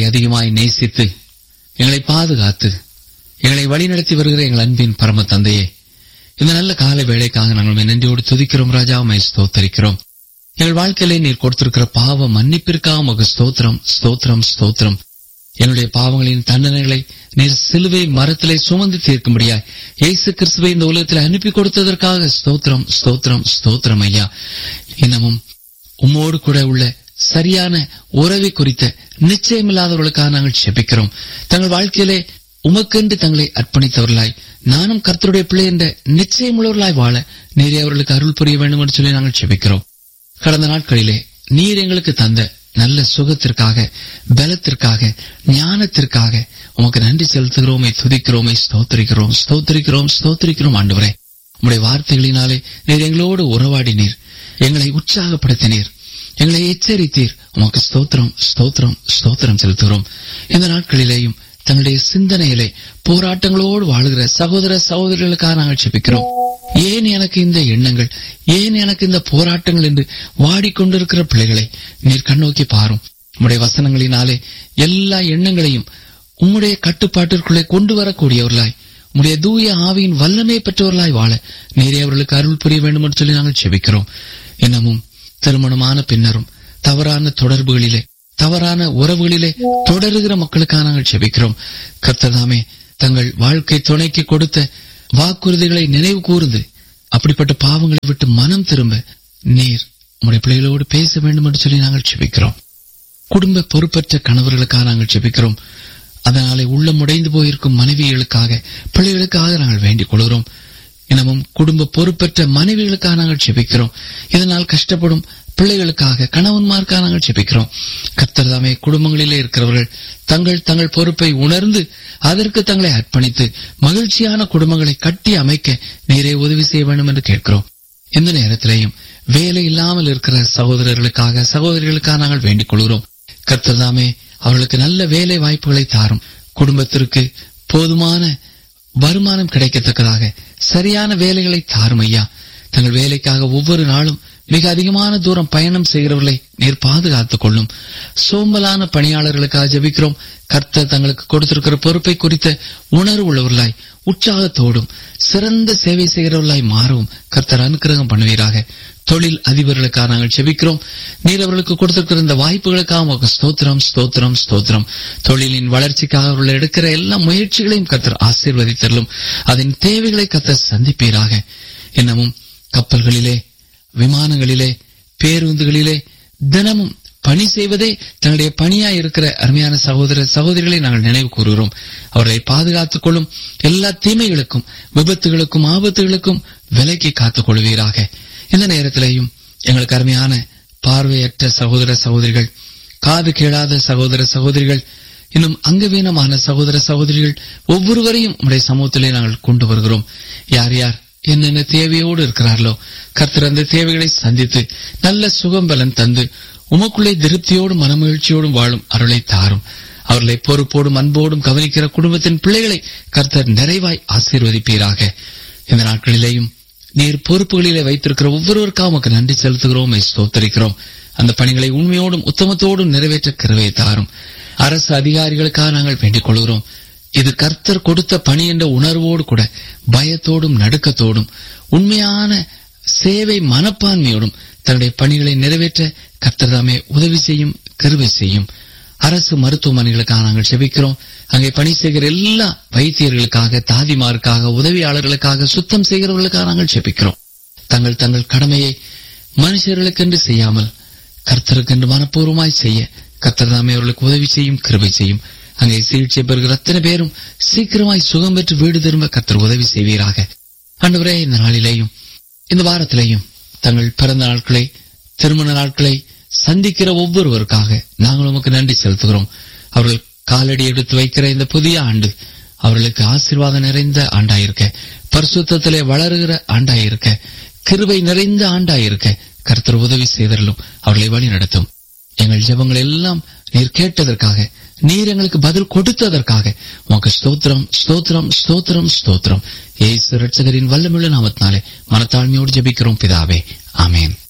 அதிகமாய் நேசித்து எங்களை பாதுகாத்து எங்களை வழிநடத்தி வருகிற எங்கள் அன்பின் பரம தந்தையே இந்த நல்ல கால வேலைக்காக நாங்கள் உம்மை நன்றியோடு துதிக்கிறோம் ராஜா உம்மை ஸ்தோத்தரிக்கிறோம் எங்கள் வாழ்க்கையிலே நீர் கொடுத்திருக்கிற பாவ மன்னிப்பிற்காக உமக்கு ஸ்தோத்திரம் ஸ்தோத்திரம் ஸ்தோத்திரம் என்னுடைய பாவங்களின் தண்டனைகளை நீர் சிலுவை மரத்திலே சுமந்து தீர்க்கும்படியாய் இயேசு கிறிஸ்துவை இந்த உலகத்தில் அனுப்பி கொடுத்ததற்காக ஸ்தோத்திரம் ஸ்தோத்திரம் ஸ்தோத்திரம் ஐயா இன்னமும் உம்மோடு கூட உள்ள சரியான உறவை குறித்த நிச்சயமில்லாதவர்களுக்காக நாங்கள் செபிக்கிறோம் தங்கள் வாழ்க்கையிலே உமக்கென்று தங்களை அர்ப்பணித்தவர்களாய் நானும் கர்த்தருடைய பிள்ளை என்ற நிச்சயமுள்ளவர்களாய் வாழ நீரே அவர்களுக்கு அருள் புரிய வேண்டும் என்று சொல்லி நாங்கள் செபிக்கிறோம் கடந்த நாட்களிலே நீர் எங்களுக்கு தந்த நல்ல சுகத்திற்காக பலத்திற்காக ஞானத்திற்காக உமக்கு நன்றி செலுத்துகிறோமே துதிக்கிறோமே ஸ்தோத்திரிக்கிறோம் ஸ்தோத்திரிக்கிறோம் ஸ்தோத்திரிக்கிறோம் ஆண்டவரே உம்முடைய வார்த்தைகளினாலே நீர் எங்களோடு உறவாடினீர் எங்களை உற்சாகப்படுத்தினீர் எங்களை எச்சரித்தீர் உமக்கு ஸ்தோத்திரம் ஸ்தோத்திரம் ஸ்தோத்திரம் செலுத்துகிறோம் இந்த நாட்களிலேயும் தங்களுடைய சிந்தனையிலே போராட்டங்களோடு வாழுகிற சகோதர சகோதரிகளுக்காக நாங்கள் செபிக்கிறோம் ஏன் எனக்கு இந்த எண்ணங்கள் ஏன் எனக்கு இந்த போராட்டங்கள் என்று வாடிக்கொண்டிருக்கிற பிள்ளைகளை நீர் கண்ணோக்கி பாரும் உம்முடைய வசனங்களினாலே எல்லா எண்ணங்களையும் உம்முடைய கட்டுப்பாட்டிற்குள்ளே கொண்டு வரக்கூடியவர்களாய் உம்முடைய தூய ஆவியின் வல்லமை பெற்றவர்களாய் வாழ நீரே அவர்களுக்கு அருள் புரிய வேண்டும் என்று சொல்லி நாங்கள் செபிக்கிறோம் இன்னமும் திருமணமான பின்னரும் தவறான தொடர்புகளிலே தவறான உறவுகளிலே தொடருகிற மக்களுக்காக நாங்கள் செபிக்கிறோம் கர்த்ததாமே தங்கள் வாழ்க்கை துணைக்கு கொடுத்த வாக்குறுதிகளை நினைவு கூர்ந்து அப்படிப்பட்ட பாவங்களை விட்டு மனம் திரும்ப நீர் உம்முடைய பிள்ளைகளோடு பேச வேண்டும் என்று சொல்லி நாங்கள் செபிக்கிறோம் குடும்ப பொறுப்பற்ற கணவர்களுக்காக நாங்கள் செபிக்கிறோம் அதனாலே உள்ளம் உடைந்து போயிருக்கும் மனைவிகளுக்காக பிள்ளைகளுக்காக நாங்கள் வேண்டிக் கொள்கிறோம் இன்னமும் குடும்ப பொறுப்பற்ற மனைவிகளுக்காக நாங்கள் செபிக்கிறோம் இதனால் கஷ்டப்படும் பிள்ளைகளுக்காக கணவன்மாருக்காக நாங்கள் செபிக்கிறோம் கர்த்தர் தாமே குடும்பங்களிலே இருக்கிறவர்கள் தங்கள் தங்கள் பொறுப்பை உணர்ந்து அதற்கு தங்களை அர்ப்பணித்து மகிழ்ச்சியான குடும்பங்களை கட்டி அமைக்க நீரே உதவி செய்ய வேண்டும் என்று கேட்கிறோம் எந்த நேரத்திலேயும் வேலை இல்லாமல் இருக்கிற சகோதரர்களுக்காக சகோதரிகளுக்காக நாங்கள் வேண்டிக் கொள்கிறோம் கர்த்தர் தாமே அவர்களுக்கு நல்ல வேலை வாய்ப்புகளை தாரும் குடும்பத்திற்கு போதுமான வருமானம் கிடைக்கத்தக்கதாக சரியான வேலைகளை தாரும் ஐயா தங்கள் வேலைக்காக ஒவ்வொரு நாளும் மிக அதிகமான தூரம் பயணம் செய்கிறவர்களை நீர் பாதுகாத்துக் கொள்ளும் சோம்பலான பணியாளர்களுக்காக ஜெபிக்கிறோம் கர்த்தர் தங்களுக்கு கொடுத்திருக்கிற பொறுப்பை குறித்த உணர்வு உள்ளவர்களாய் உற்சாகத்தோடும் சிறந்த சேவை செய்கிறவர்களாய் மாறவும் கர்த்தர் அனுக்கிரகம் பண்ணுவீராக தொழில் அதிபர்களுக்காக நாங்கள் செபிக்கிறோம் நீர் அவர்களுக்கு கொடுத்திருக்கிற இந்த வாய்ப்புகளுக்காக உமக்கு ஸ்தோத்திரம் ஸ்தோத்திரம் ஸ்தோத்திரம் தொழிலின் வளர்ச்சிக்காக அவர்கள் எடுக்கிற எல்லா முயற்சிகளையும் கர்த்தர் ஆசீர்வதித்தரலும் அதன் தேவைகளை கர்த்தர் சந்திப்பீராக இன்னமும் கப்பல்களிலே விமானங்களிலே பேருந்துகளிலே தினமும் பணி செய்வதே தங்களுடைய பணியாய் இருக்கிற அருமையான சகோதர சகோதரிகளை நாங்கள் நினைவு கூறுகிறோம் அவர்களை பாதுகாத்துக் கொள்ளும் எல்லா தீமைகளுக்கும் விபத்துகளுக்கும் ஆபத்துகளுக்கும் விலைக்கு காத்துக் கொள்வீராக இந்த நேரத்திலேயும் எங்களுக்கு அருமையான பார்வையற்ற சகோதர சகோதரிகள் காது கேளாத சகோதர சகோதரிகள் இன்னும் அங்கவீனமான சகோதர சகோதரிகள் ஒவ்வொருவரையும் உடைய சமூகத்திலே நாங்கள் கொண்டு வருகிறோம் யார் யார் என்னென்ன தேவையோடு இருக்கிறார்களோ கர்த்தர் அந்த தேவைகளை சந்தித்து நல்ல சுகம் பலன் தந்து உமக்குள்ளே திருப்தியோடும் மனமகிழ்ச்சியோடும் வாழும் அருளை தாரும் அவர்களை பொறுப்போடும் அன்போடும் கவனிக்கிற குடும்பத்தின் பிள்ளைகளை கர்த்தர் நிறைவாய் ஆசீர்வதிப்பீராக இந்த நாட்களிலேயும் நீர் பொறுப்புகளிலே வைத்திருக்கிற ஒவ்வொருவருக்காக உமக்கு நன்றி செலுத்துகிறோம் ஸ்தோத்தரிக்கிறோம் அந்த பணிகளை உண்மையோடும் உத்தமத்தோடும் நிறைவேற்ற கருவை தாரும் அரசு அதிகாரிகளுக்காக நாங்கள் வேண்டிக் கொள்கிறோம் இது கர்த்தர் கொடுத்த பணி என்ற உணர்வோடு கூட பயத்தோடும் நடுக்கத்தோடும் உண்மையான சேவை மனப்பான்மையோடும் தன்னுடைய பணிகளை நிறைவேற்ற கர்த்தர் தாமே உதவி செய்யும் கருவை செய்யும் அரசு மருத்துவமனைகளுக்காக நாங்கள் செபிக்கிறோம் அங்கே பணி செய்கிற எல்லா வைத்தியர்களுக்காக தாதிமாருக்காக உதவியாளர்களுக்காக சுத்தம் செய்கிறவர்களுக்காக நாங்கள் செபிக்கிறோம் தங்கள் தங்கள் கடமையை மனுஷர்களுக்கென்று செய்யாமல் கர்த்தருக்கென்று மனப்பூர்வமாய் செய்ய கர்த்தர் தாமே அவர்களுக்கு உதவி செய்யும் கிருபை செய்யும் அங்கே சிகிச்சை பெறுகிற அத்தனை பேரும் சீக்கிரமாய் சுகம் பெற்று வீடு திரும்ப கர்த்தர் உதவி செய்வீராக ஆண்டவரே இந்த நாளிலேயும் இந்த வாரத்திலேயும் தங்கள் பிறந்த நாட்களை திருமண நாட்களை சந்திக்கிற ஒவ்வொருவருக்காக நாங்கள் உமக்கு நன்றி செலுத்துகிறோம் அவர்கள் காலடி எடுத்து வைக்கிற இந்த புதிய ஆண்டு அவர்களுக்கு ஆசீர்வாதம் நிறைந்த ஆண்டாயிருக்க பரிசுத்திலே வளருகிற ஆண்டாயிருக்க கிருபை நிறைந்த ஆண்டாயிருக்க கர்த்தர் உதவி செய்தரலும் அவர்களை வழி நடத்தும் எங்கள் ஜெபங்கள் எல்லாம் நீர் கேட்டதற்காக நீர் எங்களுக்கு பதில் கொடுத்ததற்காக உமக்கு ஸ்தோத்திரம் ஸ்தோத்திரம் ஸ்தோத்திரம் ஸ்தோத்திரம் ஏசு ரட்சகரின் வல்லமுள்ள நாமத்தினாலே மனத்தாழ்மையோடு ஜெபிக்கிறோம் பிதாவே ஆமேன்